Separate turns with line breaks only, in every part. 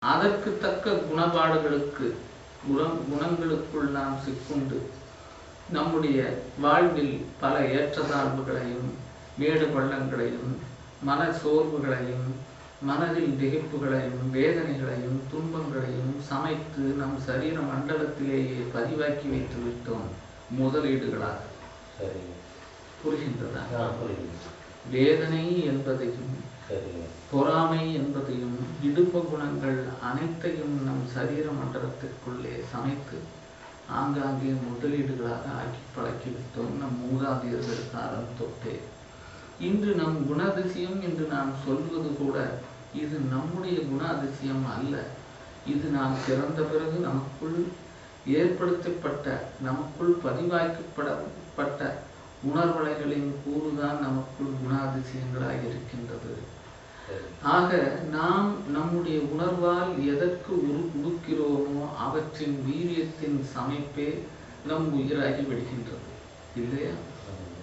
அதற்கு தக்க குணபாடுகளுக்கு குணம் குணங்களுக்குள் நாம் சிக்குண்டு நம்முடைய வாழ்வில் பல ஏற்றத்தாழ்வுகளையும் மேடு பள்ளங்களையும் மன சோர்வுகளையும் மனதில் திகைப்புகளையும் வேதனைகளையும் துன்பங்களையும் சமைத்து நம் சரீர மண்டலத்திலேயே பதிவாக்கி வைத்து விட்டோம் முதலீடுகளாக
சரிங்க
புரிகின்றதா
ஆ புரியுது
வேதனை என்பதையும்
சரிங்க
பொறாமை என்பதையும் இடுப்ப குணங்கள் அனைத்தையும் நம் சரீர மண்டலத்திற்குள்ளே சமைத்து ஆங்காங்கே முதலீடுகளாக ஆக்கி பழக்கிவிட்டோம் நம் மூதாதையர்கள் காலம் தொட்டே இன்று நம் குணாதிசயம் என்று நாம் சொல்வது கூட இது நம்முடைய குணாதிசயம் அல்ல இது நாம் பிறந்த பிறகு நமக்குள் ஏற்படுத்தப்பட்ட நமக்குள் பதிவாக்கப்படப்பட்ட உணர்வலைகளின் கூறுதான் நமக்குள் குணாதிசயங்களாக இருக்கின்றது
சரி
ஆக நாம் நம்முடைய உணர்வால் எதற்கு உரு உடுக்கிறோமோ அவற்றின் வீரியத்தின் சமைப்பே நம் உயிராகி விடுகின்றது இல்லையா
ஆமாங்க.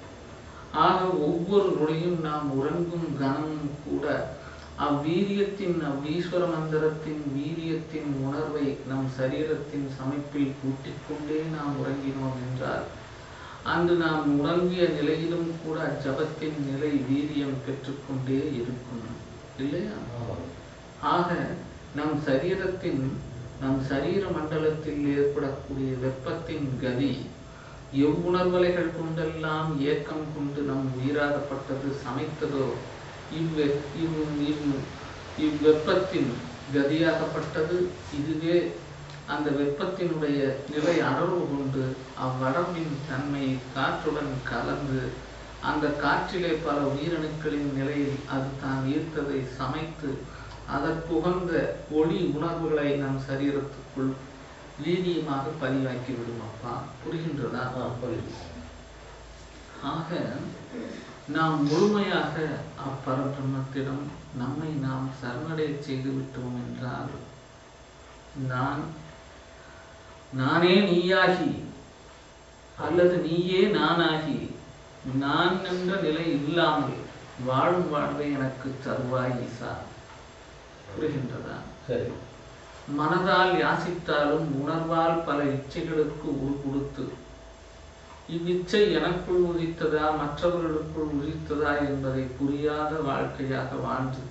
ஆக ஒவ்வொரு நொடியும் நாம் உறங்கும் கணமும் கூட அவ்வீரியத்தின் அவ்வீஸ்வர மந்திரத்தின் வீரியத்தின் உணர்வை நம் சரீரத்தின் சமைப்பில் கூட்டிக் கொண்டே நாம் உறங்கினோம் என்றால் அன்று நாம் உறங்கிய நிலையிலும் கூட ஜபத்தின் நிலை வீரியம் பெற்றுக்கொண்டே இருக்கும் இல்லையா
ஆமாங்க
ஆக நம் சரீரத்தின் நம் சரீர மண்டலத்தில் ஏற்படக்கூடிய வெப்பத்தின் கதி எவ்வுணர்வலைகள் கொண்டெல்லாம் ஏக்கம் கொண்டு நம் உயிராகப்பட்டது சமைத்ததோ இவ்வெ இவ் இவ் இவ்வெப்பத்தின் கதியாகப்பட்டது இதுவே அந்த வெப்பத்தினுடைய நிலை அடர்வு கொண்டு அவ்வடம்பின் தன்மை காற்றுடன் கலந்து அந்த காற்றிலே பல உயிரணுக்களின் நிலையில் அது தான் ஈர்த்ததை சமைத்து அதற்குகந்த ஒளி உணர்வுகளை நம் சரீரத்துக்குள் வீரியமாக பதிவாக்கி விடும் அப்பா புரிகின்றதா
ஆ புரியுது
ஆக நாம் முழுமையாக அப்பரபிரம்மத்திடம் நம்மை நாம் சரணடைய செய்து விட்டோம் என்றால் நான் நானே நீயாகி அல்லது நீயே நானாகி நான் என்ற நிலை இல்லாமல் வாழும் வாழ்வை எனக்கு தருவாய் ஈசா புரிகின்றதா
சரி
மனதால் யாசித்தாலும் உணர்வால் பல இச்சைகளுக்கு உரு கொடுத்து இவ்விச்சை எனக்குள் உதித்ததா மற்றவர்களுக்குள் உதித்ததா என்பதை புரியாத வாழ்க்கையாக வாழ்ந்து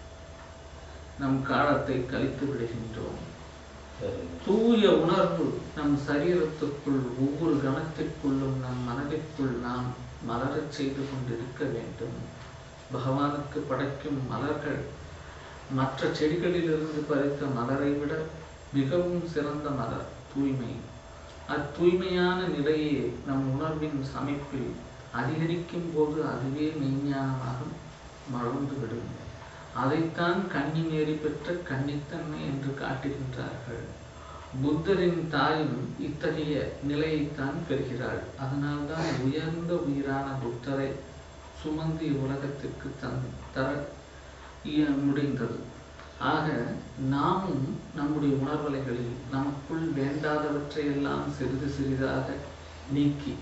நம் காலத்தை கழித்து விடுகின்றோம்
சரிங்க
தூய உணர்வு நம் சரீரத்துக்குள் ஒவ்வொரு கணத்திற்குள்ளும் நம் மனதிற்குள் நாம் மலரச் செய்து கொண்டிருக்க வேண்டும் பகவானுக்கு படைக்கும் மலர்கள் மற்ற செடிகளிலிருந்து பறித்த மலரை விட மிகவும் சிறந்த மலர் தூய்மை அத்தூய்மையான நிலையே நம் உணர்வின் சமைப்பில் அதிகரிக்கும் போது அதுவே மெய்ஞானமாக மலர்ந்துவிடும் அதைத்தான் கன்னி மேறி பெற்ற கன்னித்தன்மை என்று காட்டுகின்றார்கள் புத்தரின் தாயும் இத்தகைய நிலையைத்தான் பெறுகிறாள் அதனால்தான் உயர்ந்த உயிரான புத்தரை சுமந்து உலகத்திற்கு தன் தர இய- முடிந்தது ஆக நாமும் நம்முடைய உணர்வலைகளில் நமக்குள் வேண்டாதவற்றையெல்லாம் சிறிது சிறிதாக நீக்கி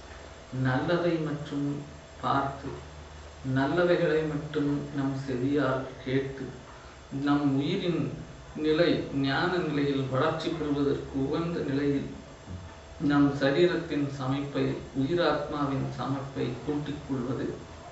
நல்லதை மட்டும் பார்த்து நல்லவைகளை மட்டும் நம் செவியால் கேட்டு நம் உயிரின் நிலை ஞான நிலையில் வளர்ச்சி பெறுவதற்கு உகந்த நிலையில் நம் சரீரத்தின் சமைப்பை உயிராத்மாவின் சமைப்பை கூட்டிக் கொள்வது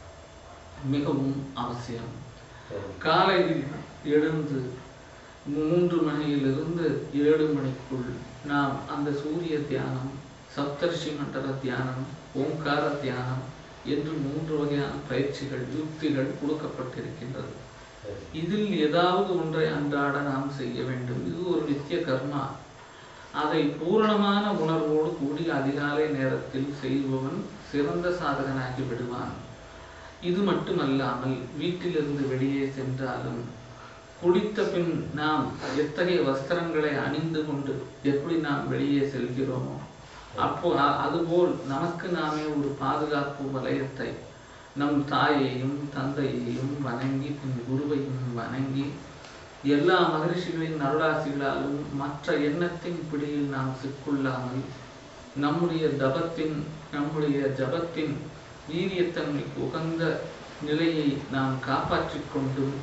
மிகவும் அவசியம்
சரி
காலையில் எழுந்து மூன்று மணியிலிருந்து ஏழு மணிக்குள் நாம் அந்த சூரிய தியானம் சப்தர்ஷி மண்டல தியானம் ஓங்கார தியானம் என்று மூன்று வகையான பயிற்சிகள் யுக்திகள் கொடுக்கப்பட்டிருக்கின்றது
சரி
இதில் ஏதாவது ஒன்றை அன்றாட நாம் செய்ய வேண்டும் இது ஒரு நித்திய கர்மா அதை பூரணமான உணர்வோடு கூடி அதிகாலை நேரத்தில் செய்பவன் சிறந்த சாதகனாகி விடுவான் இது மட்டுமல்லாமல் வீட்டிலிருந்து வெளியே சென்றாலும் குளித்த பின் நாம் எத்தகைய வஸ்திரங்களை அணிந்து கொண்டு எப்படி நாம் வெளியே செல்கிறோமோ அப்போ அ- அதுபோல் நமக்கு நாமே ஒரு பாதுகாப்பு வலயத்தை நம் தாயையும் தந்தையையும் வணங்கி பின் குருவையும் வணங்கி எல்லா மகரிஷிகளின் அருளாசிகளாலும் மற்ற எண்ணத்தின் பிடியில் நாம் சிக்குள்ளாமல் நம்முடைய தபத்தின் நம்முடைய ஜபத்தின் வீரியத்தன்மைக்கு உகந்த நிலையை நாம் காப்பாற்றிக் கொண்டும்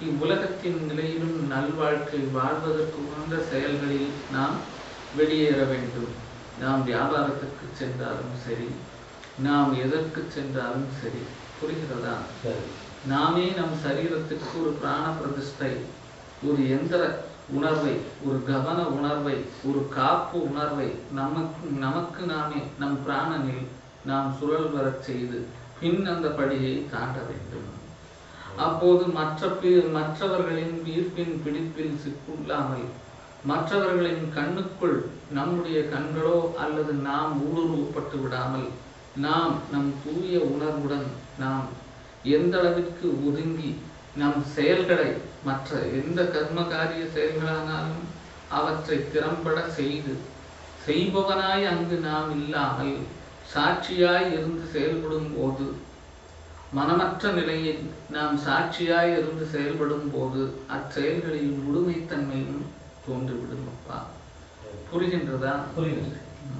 இவ்வுலகத்தின் நிலையிலும் நல்வாழ்க்கை வாழ்வதற்கு உகந்த செயல்களில் நாம் வெளியேற வேண்டும் நாம் வியாபாரத்துக்கு சென்றாலும் சரி நாம் எதற்கு சென்றாலும் சரி புரிகிறதா
சரி
நாமே நம் சரீரத்துக்கு ஒரு பிராண பிரதிஷ்டை ஒரு எந்திர உணர்வை ஒரு கவன உணர்வை ஒரு காப்பு உணர்வை நமக்கு நமக்கு நாமே நம் பிராணனில் நாம் சுழல் வரச் செய்து பின் அந்த படியை தாண்ட வேண்டும் அப்போது மற்ற பி- மற்றவர்களின் ஈர்ப்பின் பிடிப்பில் சிக்குள்ளாமல் மற்றவர்களின் கண்ணுக்குள் நம்முடைய கண்களோ அல்லது நாம் ஊடுருவப்பட்டு விடாமல் நாம் நம் தூய உணர்வுடன் நாம் எந்த அளவிற்கு ஒதுங்கி நம் செயல்களை மற்ற எந்த கர்மகாரிய செயல்களானாலும் அவற்றை திறம்பட செய்து செய்பவனாய் அங்கு நாம் இல்லாமல் சாட்சியாய் இருந்து செயல்படும் போது மனமற்ற நிலையில் நாம் சாட்சியாய் இருந்து செயல்படும் போது அச்செயல்களில் முழுமைத்தன்மையும் தோன்றிவிடும் அப்பா புரிகின்றதா
புரியுது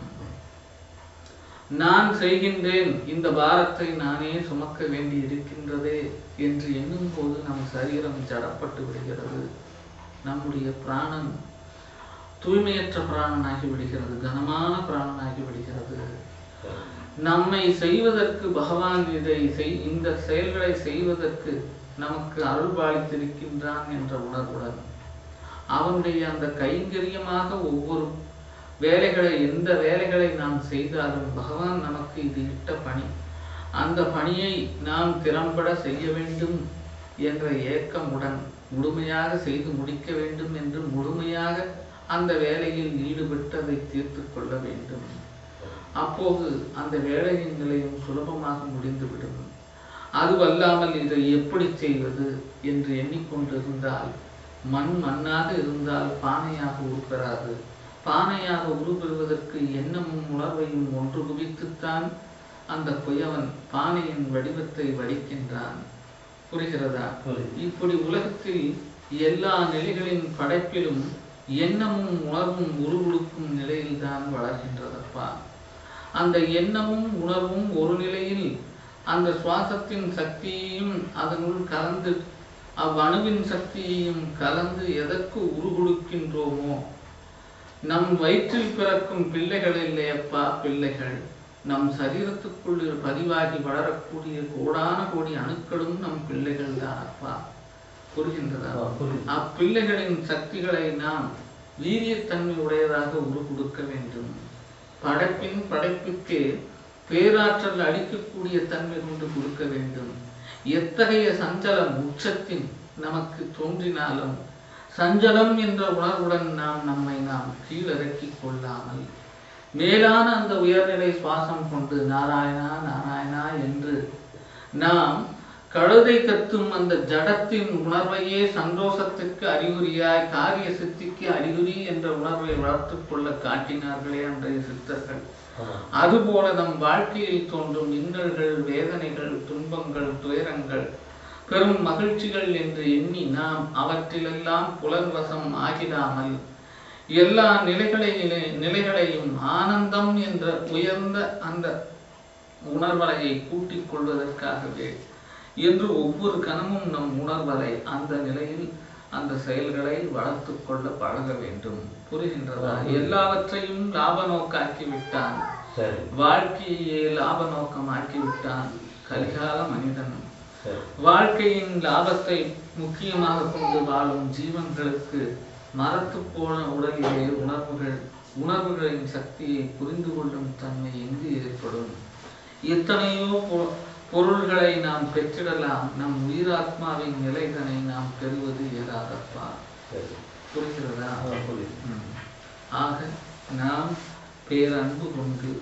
நான் செய்கின்றேன் இந்த பாரத்தை நானே சுமக்க வேண்டி இருக்கின்றதே என்று எண்ணும் போது நம் சரீரம் ஜடப்பட்டு விடுகிறது நம்முடைய பிராணன் தூய்மையற்ற பிராணனாகி விடுகிறது கனமான பிராணனாகி விடுகிறது நம்மை செய்வதற்கு பகவான் இதை செய் இந்த செயல்களை செய்வதற்கு நமக்கு அருள் பாலித்திருக்கின்றான் என்ற உணர்வுடன் அவனுடைய அந்த கைங்கரியமாக ஒவ்வொரு வேலைகளை எந்த வேலைகளை நாம் செய்தாலும் பகவான் நமக்கு இது இட்ட பணி அந்த பணியை நாம் திறம்பட செய்ய வேண்டும் என்ற ஏக்கமுடன் முழுமையாக செய்து முடிக்க வேண்டும் என்று முழுமையாக அந்த வேலையில் ஈடுபட்டு அதை தீர்த்து கொள்ள வேண்டும் அப்போது அந்த வேலையின் நிலையும் சுலபமாக முடிந்துவிடும் அதுவல்லாமல் இதை எப்படி செய்வது என்று எண்ணிக்கொண்டிருந்தால் மண் மண்ணாக இருந்தால் பானையாக உருப்பெறாது பானையாக உருப்பெறுவதற்கு எண்ணமும் உணர்வையும் ஒன்று குவித்துத்தான் அந்த குயவன் பானையின் வடிவத்தை வடிக்கின்றான் புரிகிறதா
புரியுது
இப்படி உலகத்தில் எல்லா நிலைகளின் படைப்பிலும் எண்ணமும் உணர்வும் உருவெடுக்கும் நிலையில்தான் வளர்கின்றதப்பா அந்த எண்ணமும் உணர்வும் ஒரு நிலையில் அந்த சுவாசத்தின் சக்தியையும் அதனுள் கலந்து அவ்வணுவின் சக்தியையும் கலந்து எதற்கு உருகுடுக்கின்றோமோ நம் வயிற்றில் பிறக்கும் பிள்ளைகள் இல்லையப்பா பிள்ளைகள் நம் சரீரத்துக்குள் இரு- பதிவாகி வளரக்கூடிய கோடான கோடி அணுக்களும் நம் பிள்ளைகள் தானப்பா புரிகின்றதா
ஆ, புரியுது
அப்பிள்ளைகளின் சக்திகளை நாம் வீரியத்தன்மை உடையதாக உருக்கொடுக்க வேண்டும் படைப்பின் படைப்புக்கே பேராற்றல் அளிக்கக்கூடிய தன்மை கொண்டு கொடுக்க வேண்டும் எத்தகைய சஞ்சலம் உச்சத்தின் நமக்கு தோன்றினாலும் சஞ்சலம் என்ற உணர்வுடன் நாம் நம்மை நாம் கீழிறக்கிக் கொள்ளாமல் மேலான அந்த உயர்நிலை சுவாசம் கொண்டு நாராயணா நாராயணா என்று நாம் கழுதை கத்தும் அந்த ஜடத்தின் உணர்வையே சந்தோஷத்திற்கு அறிகுறியாய் காரிய சித்திக்கு அறிகுறி என்ற உணர்வை வளர்த்துக் கொள்ள காட்டினார்களே அன்றைய சித்தர்கள்
ஆமா
அதுபோல நம் வாழ்க்கையில் தோன்றும் இன்னல்கள் வேதனைகள் துன்பங்கள் துயரங்கள் பெரும் மகிழ்ச்சிகள் என்று எண்ணி நாம் அவற்றிலெல்லாம் புலன்வசம் ஆகிடாமல் எல்லா நிலைகளிலே நிலைகளையும் ஆனந்தம் என்ற உயர்ந்த அந்த உணர்வலையை கூட்டிக் கொள்வதற்காகவே என்று ஒவ்வொரு கணமும் நம் உணர்வலை அந்த நிலையில் அந்த செயல்களை வளர்த்து கொள்ள பழக வேண்டும் புரிகின்றதா எல்லாவற்றையும் லாப நோக்காக்கி விட்டான்
சரி
வாழ்க்கையே லாப நோக்கமாக்கி விட்டான் கலிகால மனிதன்
சரி
வாழ்க்கையின் லாபத்தை முக்கியமாக கொண்டு வாழும் ஜீவன்களுக்கு மரத்து போன உடலிலே உணர்வுகள் உணர்வுகளின் சக்தியை புரிந்து கொள்ளும் தன்மை எங்கு ஏற்படும் எத்தனையோ பொ- பொருள்களை நாம் பெற்றிடலாம் நம் உயிராத்மாவின் நிலைகளை நாம் பெறுவது இயலாதப்பா
சரி
புரிகிறதா
ஆ, புரியுது
ம். ஆக நாம் பேரன்பு கொண்டு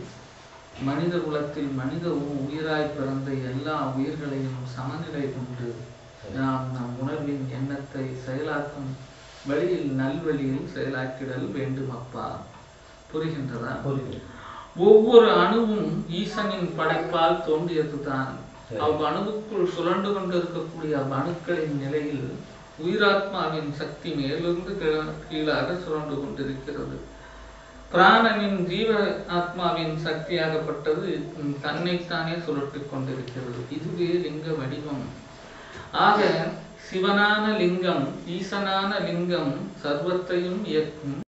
மனித குலத்தில் மனித உ- உயிராய் பிறந்த எல்லா உயிர்களையும் சமநிலை கொண்டு நாம் நம் உணர்வின் எண்ணத்தை செயலாக்கும் வழியில் நல்வழியில் செயலாக்கிடல் வேண்டும் அப்பா புரிகின்றதா
புரியுது
ஒவ்வொரு அணுவும் ஈசனின் படைப்பால் தோன்றியதுதான்
சரி.
அவ் அணுவுக்குள் சுழண்டு கொண்டிருக்கக்கூடிய அவ்வணுக்களின் நிலையில் உயிராத்மாவின் சக்தி மேலிருந்து கீழ- கீழாக சுழண்டு கொண்டிருக்கிறது பிராணனின் ஜீவ ஆத்மாவின் சக்தியாகப்பட்டது ம், தன்னைத்தானே சுழற்றிக் கொண்டிருக்கிறது இதுவே லிங்க வடிவம் ஆக சிவனான லிங்கம் ஈசனான லிங்கம் சர்வத்தையும் இயக்கும்